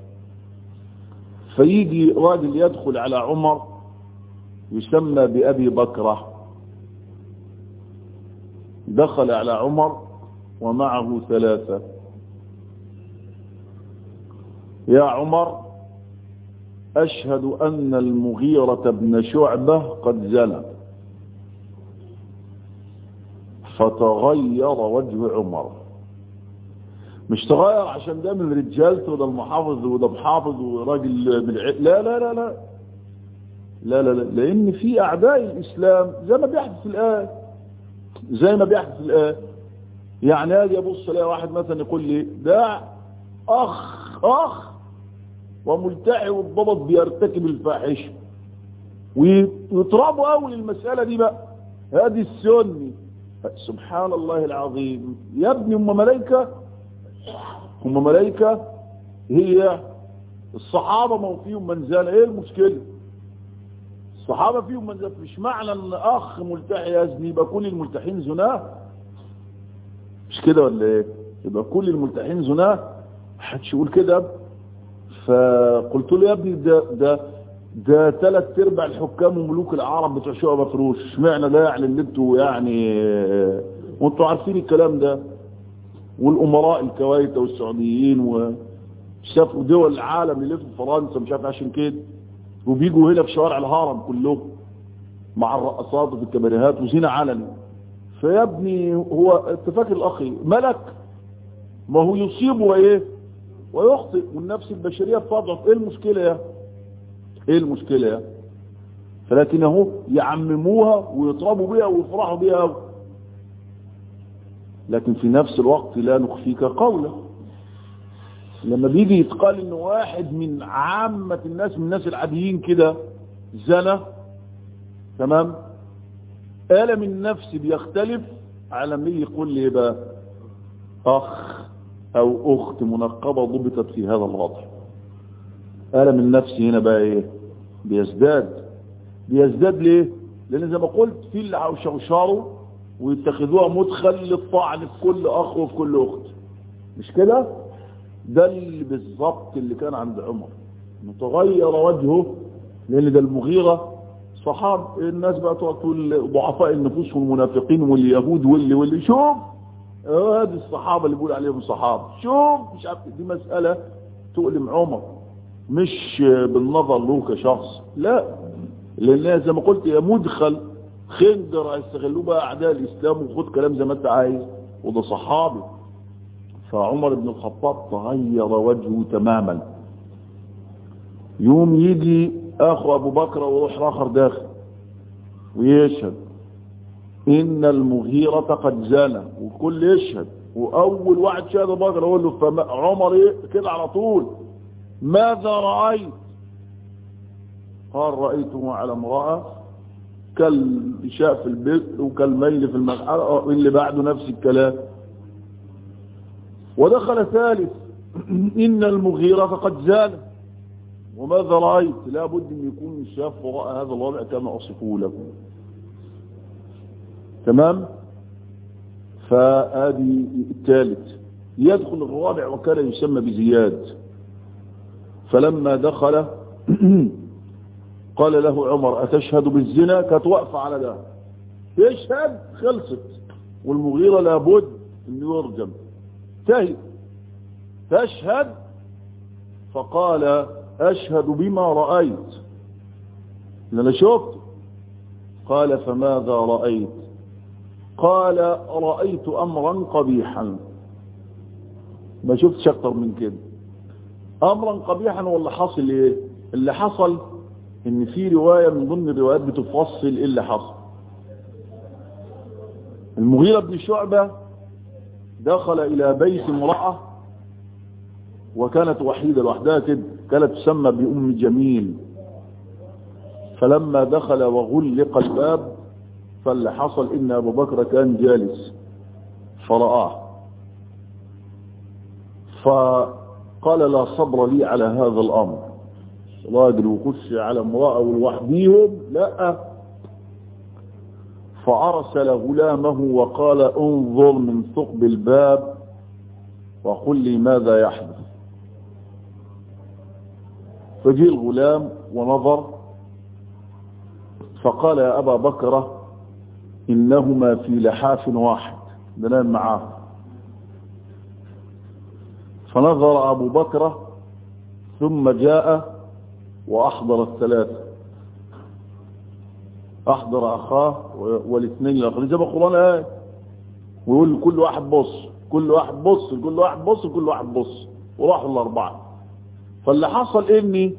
فيجي راجل يدخل على عمر يسمى بابي بكره دخل على عمر ومعه ثلاثه يا عمر أشهد أن المغيرة بن شعبة قد زنى فتغير وجه عمر مش تغير عشان ده من رجالته وده المحافظ وده محافظ وراجل من لا لا لا لا لا لا لا لأن في أعداء الإسلام زي ما بيحدث الآن زي ما بيحدث الآن يعني هاجي أبص الاقي واحد مثلا يقول لي ده أخ أخ وملتحي والضبط بيرتكب الفاحشة ويطربوا أول المسألة دي بقى هذه السني سبحان الله العظيم يا ابني هم ملائكة هم ملائكة هي الصحابة ما فيهم من زال ايه المشكلة الصحابة فيهم من زال مش معنى ان اخ ملتحي يزني يبقى كل الملتحين زناه مش كده ولا ايه يبقى كل الملتحين زناه محدش يقول كده فقلت له يا ابني ده ده ده ثلاث ارباع الحكام وملوك العرب بتوع شعبة فروش اشمعنى ده يعني اللي انتوا يعني وانتوا عارفين الكلام ده والامراء الكويت والسعوديين وسافروا دول العالم يلفوا فرنسا مش عارف عشان كده وبيجوا هنا في شوارع الهرم كلهم مع الرقصات وفي الكباريهات وزينة علني فيا ابني هو انت فاكر الاخي ملك ما هو يصيب وايه ويخطئ والنفس البشرية بتضعف ايه المشكلة يا ايه المشكلة يا فلكن اهو يعمموها ويطربوا بها ويفرحوا بها لكن في نفس الوقت لا نخفيك قولا لما بيجي يتقال ان واحد من عامة الناس من الناس العاديين كده زنى تمام ألم النفس بيختلف على مين يقول لي بقى اخ او اخت منقبة ضبطت في هذا الوضع ألم النفس هنا بقى ايه بيزداد بيزداد ليه لان زي ما قلت في اللي شوشروا ويتخذوها مدخل للطعن في كل اخ وفي كل اخت مش كده ده اللي بالظبط اللي كان عند عمر متغير وجهه لان ده المغيرة صحاب الناس بقى تقول ضعفاء النفوس والمنافقين واليهود واللي واللي شوف هذه الصحابة اللي بيقول عليهم صحابة شوف مش عارف دي مسألة تؤلم عمر مش بالنظر له كشخص لا لان زي ما قلت يا مدخل خنجر هيستغلوه بقى اعداء الاسلام وخد كلام زي ما انت عايز وده صحابي فعمر بن الخطاب تغير وجهه تماما يوم يجي اخو ابو بكر ويروح اخر داخل ويشهد ان المغيرة قد زنى والكل يشهد واول واحد شهد ابو بكر اقول له فما عمر ايه كده على طول ماذا رأيت قال رأيته على امرأة كالشاء في البئر وكالميل في المسحرة اللي بعده نفس الكلام ودخل ثالث إن المغيرة قد زال وماذا رأيت لابد أن يكون شاف وراء هذا الوضع كما أصفه لكم تمام فهذه الثالث يدخل الرابع وكان يسمى بزياد فلما دخل قال له عمر أتشهد بالزنا كانت واقفة على ده يشهد خلصت والمغيرة لابد أنه يرجم تهي تشهد فقال أشهد بما رأيت لأنا شفت قال فماذا رأيت قال رأيت أمرا قبيحا ما شفتش أكتر من كده أمرا قبيحا واللي حصل إيه اللي حصل إن في رواية من ضمن الروايات بتفصل إيه اللي حصل المغيرة بن شعبة دخل إلى بيت امرأة وكانت وحيدة لوحدها كده كانت تسمى بأم جميل فلما دخل وغلق الباب فاللي حصل إن أبو بكر كان جالس فرآه فقال لا صبر لي على هذا الأمر راجل وخش على امرأة ولوحديهم لا فأرسل غلامه وقال انظر من ثقب الباب وقل لي ماذا يحدث فجي الغلام ونظر فقال يا أبا بكر إنهما في لحاف واحد بنام معاه فنظر أبو بكر ثم جاء وأحضر الثلاثة أحضر أخاه والاثنين الآخرين زي ما القرآن قال ويقول كل واحد بص كل واحد بص كل واحد بص كل واحد بص وراحوا الأربعة فاللي حصل إني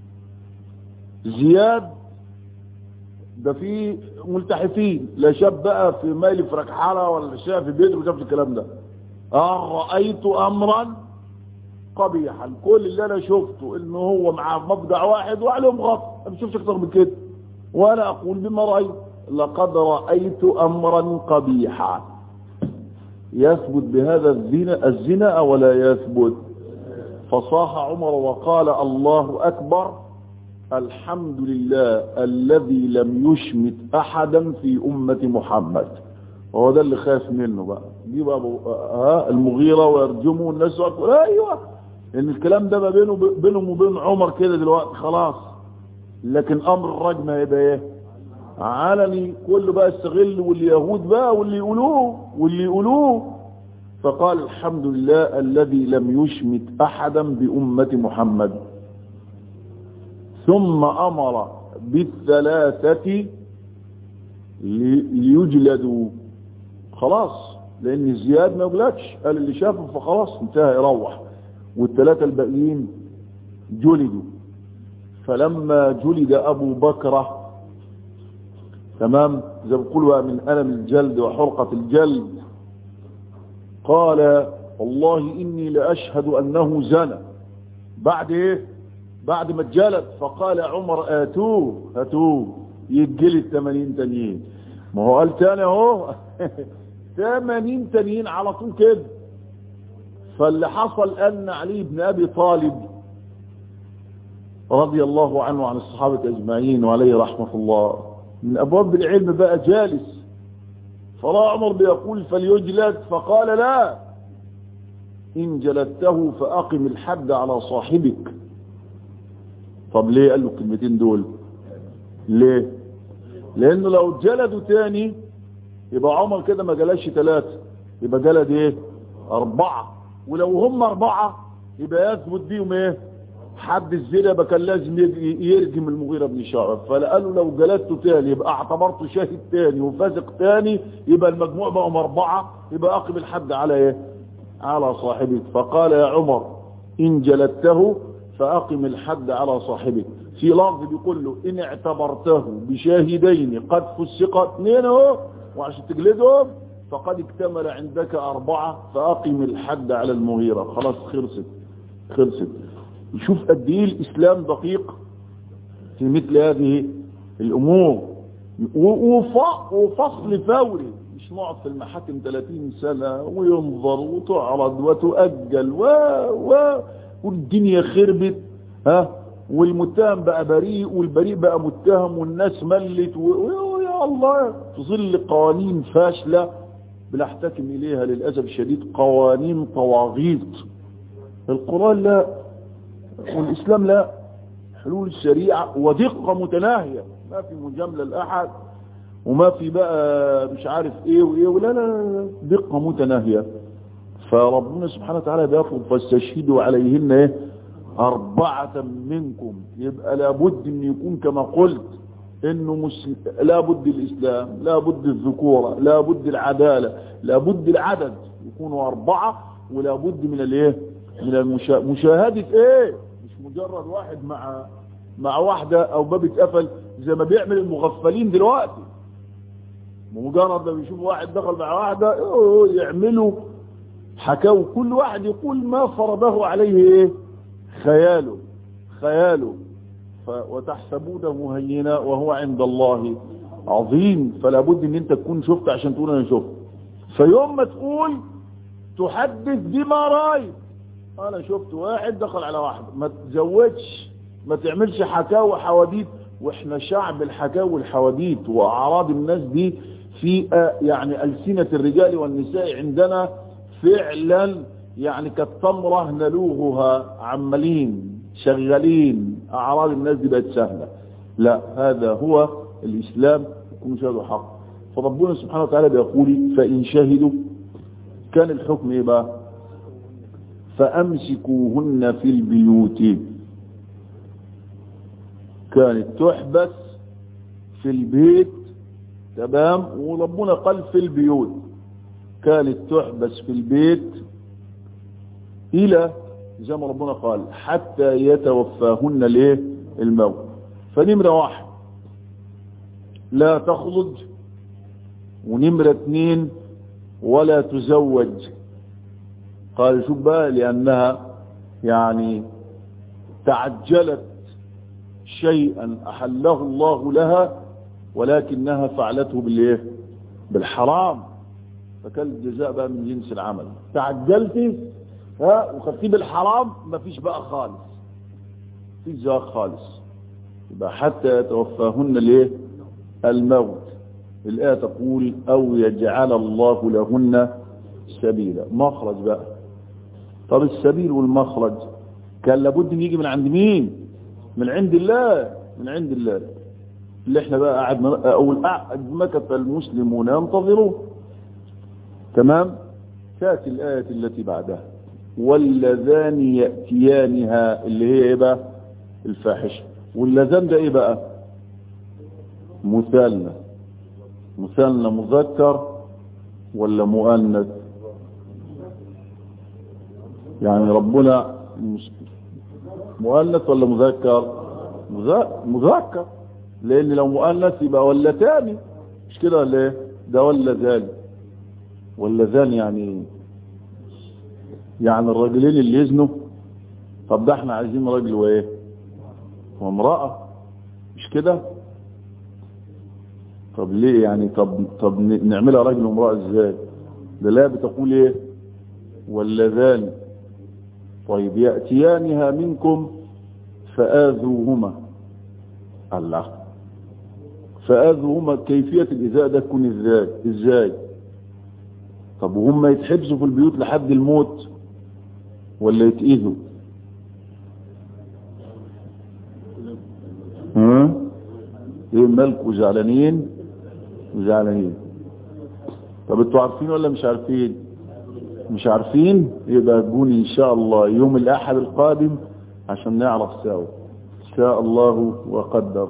زياد ده في ملتحفين لا شاب بقى في مالي في ركحالة ولا شاف في بيته وشاف الكلام ده اه رأيت أمرا قبيحا كل اللي انا شفته انه هو مع مبدع واحد وعليهم غط ما بشوفش اكتر من كده وانا اقول بما رأيت لقد رأيت امرا قبيحا يثبت بهذا الزنا الزنا ولا يثبت فصاح عمر وقال الله اكبر الحمد لله الذي لم يشمت احدا في امة محمد وهو ده اللي خاف منه بقى دي بقى ها المغيرة ويرجموا الناس وقال ايوه ان الكلام ده ما بينه بينهم وبين عمر كده دلوقتي خلاص لكن امر الرجم هيبقى ايه علني كله بقى استغل واليهود بقى واللي يقولوه واللي يقولوه فقال الحمد لله الذي لم يشمت احدا بامة محمد ثم امر بالثلاثة ليجلدوا خلاص لان زياد ما يجلدش قال اللي شافه فخلاص انتهى يروح والثلاثة الباقيين جلدوا فلما جلد أبو بكر تمام زي بقولوا من ألم الجلد وحرقة الجلد قال والله إني لأشهد أنه زنى بعد إيه بعد ما اتجلد فقال عمر آتوه آتوه يتجلد 80 تانيين ما هو قال تاني اهو 80 تانيين على طول كده فاللي حصل أن علي بن أبي طالب رضي الله عنه وعن الصحابة أجمعين وعليه رحمة الله من أبواب العلم بقى جالس فرأى عمر بيقول فليجلد فقال لا إن جلدته فأقم الحد على صاحبك طب ليه قال له الكلمتين دول ليه لأنه لو جلدوا تاني يبقى عمر كده ما جلدش ثلاثة يبقى جلد ايه أربعة ولو هم أربعة يبقى يثبت بيهم ايه حد الزنا يبقى كان لازم يرجم المغيرة بن شعبة فقالوا لو جلدته تاني يبقى اعتبرته شاهد تاني وفاسق تاني يبقى المجموع بقوا أربعة يبقى أقم الحد على ايه على صاحبك فقال يا عمر إن جلدته فأقم الحد على صاحبك في لفظ بيقول له إن اعتبرته بشاهدين قد فسق اثنين اهو وعشان تجلدهم فقد اكتمل عندك أربعة فأقم الحد على المغيرة خلاص خلصت خلصت يشوف قد ايه الإسلام دقيق في مثل هذه الأمور وفصل فوري مش نقعد في المحاكم 30 سنة وينظر وتعرض وتؤجل و و والدنيا خربت ها والمتهم بقى بريء والبريء بقى متهم والناس ملت ويا الله في ظل قوانين فاشلة بنحتكم إليها للأسف الشديد قوانين طواغيط القرآن لا والإسلام لا حلول الشريعة ودقة متناهية ما في مجاملة لأحد وما في بقى مش عارف ايه وايه ولا لا دقة متناهية فربنا سبحانه وتعالى بيطلب فاستشهدوا عليهن ايه أربعة منكم يبقى لابد ان يكون كما قلت انه مسلم لابد الاسلام لابد الذكورة لابد العدالة لابد العدد يكونوا اربعة ولابد من الايه من المشا... مشاهدة ايه مش مجرد واحد مع مع واحدة او باب اتقفل زي ما بيعمل المغفلين دلوقتي مجرد ما بيشوف واحد دخل مع واحدة يعملوا حكاوا كل واحد يقول ما فرضه عليه ايه خياله خياله ف... وتحسبونه هينا وهو عند الله عظيم فلا بد ان انت تكون شفت عشان تقول انا شفت فيوم ما تقول تحدث بما رايت انا شفت واحد دخل على واحد ما تزودش ما تعملش حكاوى حواديت واحنا شعب الحكاوى والحواديت واعراض الناس دي في يعني ألسنة الرجال والنساء عندنا فعلا يعني كالتمرة نلوغها عمالين شغالين أعراض الناس دي بقت سهلة لا هذا هو الإسلام يكون شهدوا حق فربنا سبحانه وتعالى بيقول فإن شهدوا كان الحكم إيه بقى فأمسكوهن في البيوت كانت تحبس في البيت تمام وربنا قال في البيوت كانت تحبس في البيت إلى زي ما ربنا قال حتى يتوفاهن الايه الموت فنمرة واحد لا تخرج ونمرة اثنين ولا تزوج قال شوف بقى لأنها يعني تعجلت شيئا أحله الله لها ولكنها فعلته بالايه بالحرام فكان الجزاء بقى من جنس العمل تعجلتي ها وخدتيه بالحرام مفيش بقى خالص في جزاء خالص يبقى حتى يتوفاهن الايه الموت الآية تقول أو يجعل الله لهن سبيلا مخرج بقى طب السبيل والمخرج كان لابد ان يجي من عند مين من عند الله من عند الله اللي احنا بقى قعدنا او القعد مكث المسلمون ينتظرون تمام تاتي الايه التي بعدها واللذان ياتيانها اللي هي ايه بقى الفاحشه واللذان ده ايه بقى مثنى مثنى مذكر ولا مؤنث يعني ربنا مؤنث ولا مذكر مذكر لان لو مؤنث يبقى ولا تاني مش كده ولا ايه ده ولا ذان ولا ذان يعني يعني الراجلين اللي يزنوا طب ده احنا عايزين راجل وايه وامرأة مش كده طب ليه يعني طب طب نعملها راجل وامرأة ازاي ده لا بتقول ايه ولا ذان طيب يأتيانها منكم فآذوهما الله فآذوهما كيفية الإذاء ده تكون إزاي إزاي طب وهم يتحبسوا في البيوت لحد الموت ولا يتأذوا ها ايه مالكوا زعلانين زعلانين طب انتوا عارفين ولا مش عارفين مش عارفين يبقى تجوني ان شاء الله يوم الاحد القادم عشان نعرف سوا ان شاء الله وقدر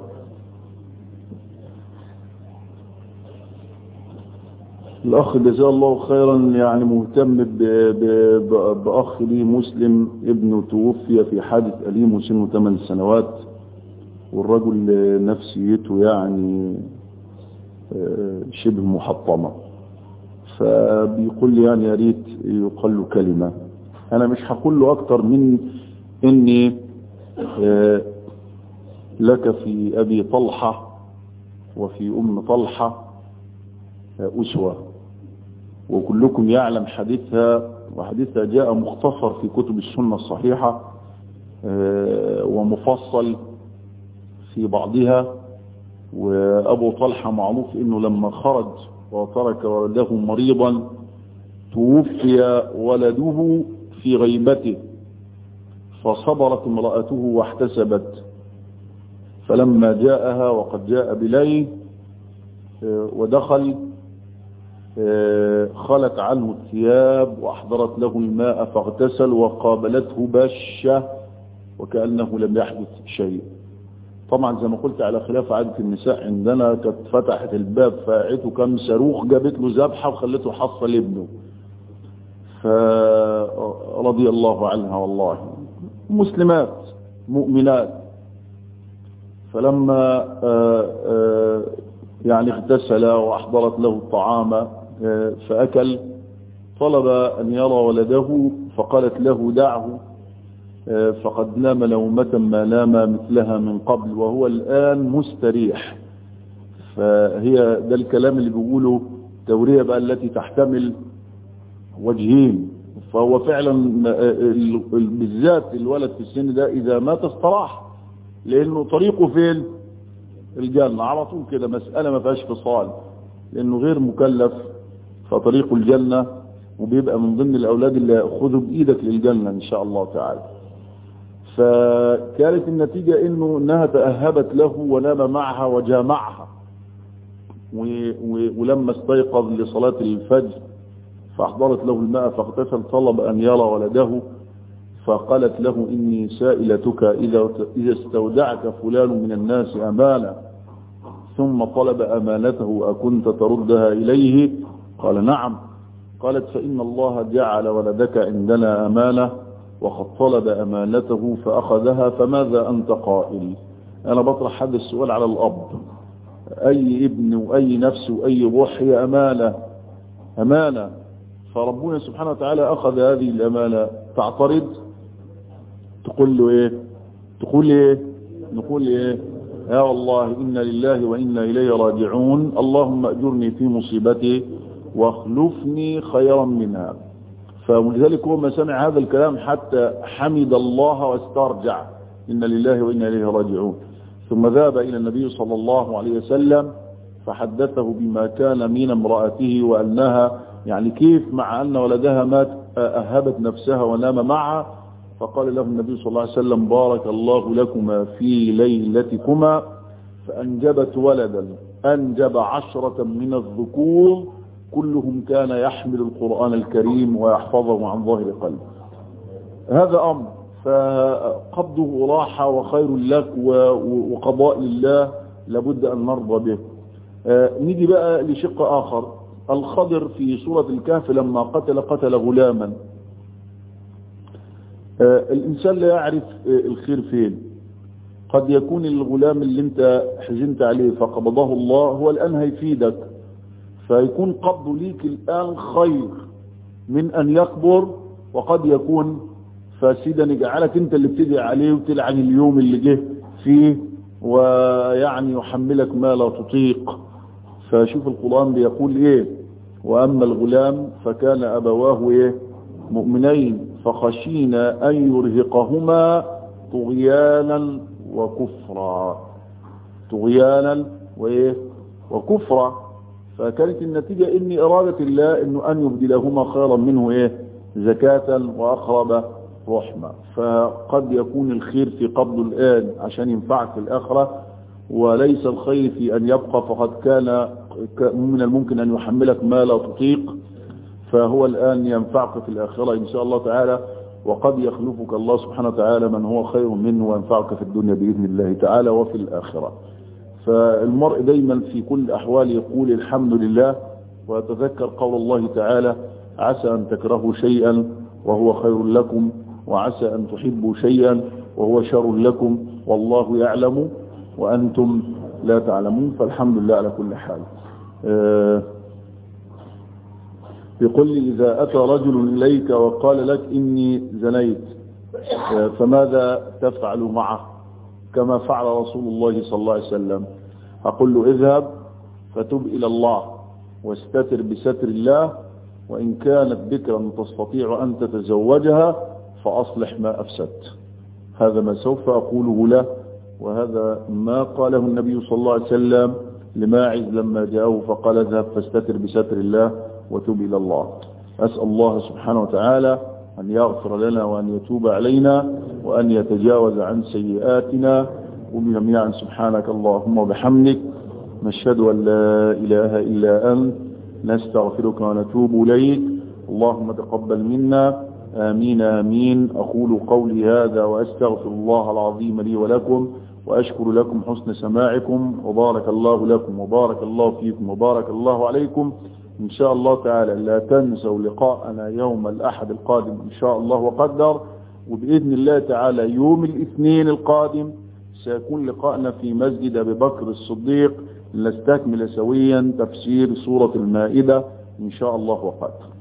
الاخ جزاه الله خيرا يعني مهتم ب- ب- ب- باخ لي مسلم ابنه توفي في حادث اليم وسنه 8 سنوات والرجل نفسيته يعني آه، شبه محطمة فبيقول لي يعني يا ريت يقال له كلمة انا مش هقول له اكتر من اني آه، لك في ابي طلحة وفي ام طلحة آه، اسوة وكلكم يعلم حديثها وحديثها جاء مختصر في كتب السنة الصحيحة آه، ومفصل في بعضها وأبو طلحة معروف أنه لما خرج وترك ولده مريضا توفي ولده في غيبته فصبرت امرأته واحتسبت فلما جاءها وقد جاء بليه آه، ودخل آه، خلت عنه الثياب وأحضرت له الماء فاغتسل وقابلته بشة وكأنه لم يحدث شيء طبعا زي ما قلت على خلاف عادة النساء عندنا كانت فتحت الباب فاعته كم صاروخ جابت له ذبحه وخلته حصل ابنه فرضي الله عنها والله مسلمات مؤمنات فلما آه، آه، يعني اغتسل واحضرت له الطعام آه، فاكل طلب ان يرى ولده فقالت له دعه فقد نام نومة ما نام مثلها من قبل وهو الآن مستريح فهي ده الكلام اللي بيقوله تورية بقى التي تحتمل وجهين فهو فعلا ال- ال- بالذات الولد في السن ده إذا مات استراح لأنه طريقه فين الجنة على طول كده مسألة ما فيهاش فصال لأنه غير مكلف فطريقه الجنة وبيبقى من ضمن الأولاد اللي يأخذوا بإيدك للجنة إن شاء الله تعالى فكانت النتيجة انه انها تأهبت له ونام معها وجامعها و- و- ولما استيقظ لصلاة الفجر فاحضرت له الماء فاغتسل طلب ان يرى ولده فقالت له اني سائلتك اذا اذا استودعك فلان من الناس امانة ثم طلب امانته اكنت تردها اليه قال نعم قالت فان الله جعل ولدك عندنا امانه وقد طلب أمانته فأخذها فماذا أنت قائل أنا بطرح هذا السؤال على الأب أي ابن وأي نفس وأي روح هي أمانة أمانة فربنا سبحانه وتعالى أخذ هذه الأمانة تعترض تقول له إيه تقول إيه نقول إيه يا والله إنا لله وإنا إليه راجعون اللهم أجرني في مصيبتي واخلفني خيرا منها فلذلك هو ما سمع هذا الكلام حتى حمد الله واسترجع إن لله وإنا إليه راجعون ثم ذهب إلى النبي صلى الله عليه وسلم فحدثه بما كان من امرأته وأنها يعني كيف مع أن ولدها مات أهبت نفسها ونام معها فقال له النبي صلى الله عليه وسلم بارك الله لكما في ليلتكما فأنجبت ولدا أنجب عشرة من الذكور كلهم كان يحمل القرآن الكريم ويحفظه عن ظاهر قلب هذا أمر فقبضه راحة وخير لك وقضاء لله لابد أن نرضى به نيجي بقى لشق آخر الخضر في سورة الكهف لما قتل قتل غلاما الإنسان لا يعرف الخير فين قد يكون الغلام اللي انت حزنت عليه فقبضه الله هو الآن هيفيدك فيكون قبضه ليك الآن خير من أن يكبر وقد يكون فاسدا يجعلك انت اللي بتدعي عليه وتلعن اليوم اللي جه فيه ويعني يحملك ما لا تطيق فشوف القرآن بيقول ايه وأما الغلام فكان أبواه ايه مؤمنين فخشينا أن يرهقهما طغيانا وكفرا طغيانا وإيه وكفرا فكانت النتيجة إن إرادة الله إنه أن يبدلهما خيرا منه إيه زكاة وأقرب رحمة فقد يكون الخير في قبض الآن عشان ينفعك في الآخرة وليس الخير في أن يبقى فقد كان من الممكن أن يحملك ما لا تطيق فهو الآن ينفعك في الآخرة إن شاء الله تعالى وقد يخلفك الله سبحانه وتعالى من هو خير منه وينفعك في الدنيا بإذن الله تعالى وفي الآخرة فالمرء دايما في كل الأحوال يقول الحمد لله ويتذكر قول الله تعالى عسى أن تكرهوا شيئا وهو خير لكم وعسى أن تحبوا شيئا وهو شر لكم والله يعلم وأنتم لا تعلمون فالحمد لله على كل حال أه يقول لي إذا أتى رجل إليك وقال لك إني زنيت أه فماذا تفعل معه كما فعل رسول الله صلى الله عليه وسلم أقول له اذهب فتب إلى الله واستتر بستر الله وإن كانت بكرا تستطيع أن تتزوجها فأصلح ما أفسدت هذا ما سوف أقوله له وهذا ما قاله النبي صلى الله عليه وسلم لماعز لما جاءه فقال اذهب فاستتر بستر الله وتب إلى الله أسأل الله سبحانه وتعالى أن يغفر لنا وأن يتوب علينا وأن يتجاوز عن سيئاتنا وجميعا سبحانك اللهم وبحمدك نشهد أن لا إله إلا أنت نستغفرك ونتوب إليك اللهم تقبل منا آمين آمين أقول قولي هذا وأستغفر الله العظيم لي ولكم وأشكر لكم حسن سماعكم وبارك الله لكم وبارك الله فيكم وبارك الله عليكم إن شاء الله تعالى لا تنسوا لقاءنا يوم الأحد القادم إن شاء الله وقدر وبإذن الله تعالى يوم الاثنين القادم سيكون لقاءنا في مسجد أبي بكر الصديق لنستكمل سويا تفسير سورة المائدة إن شاء الله وقدر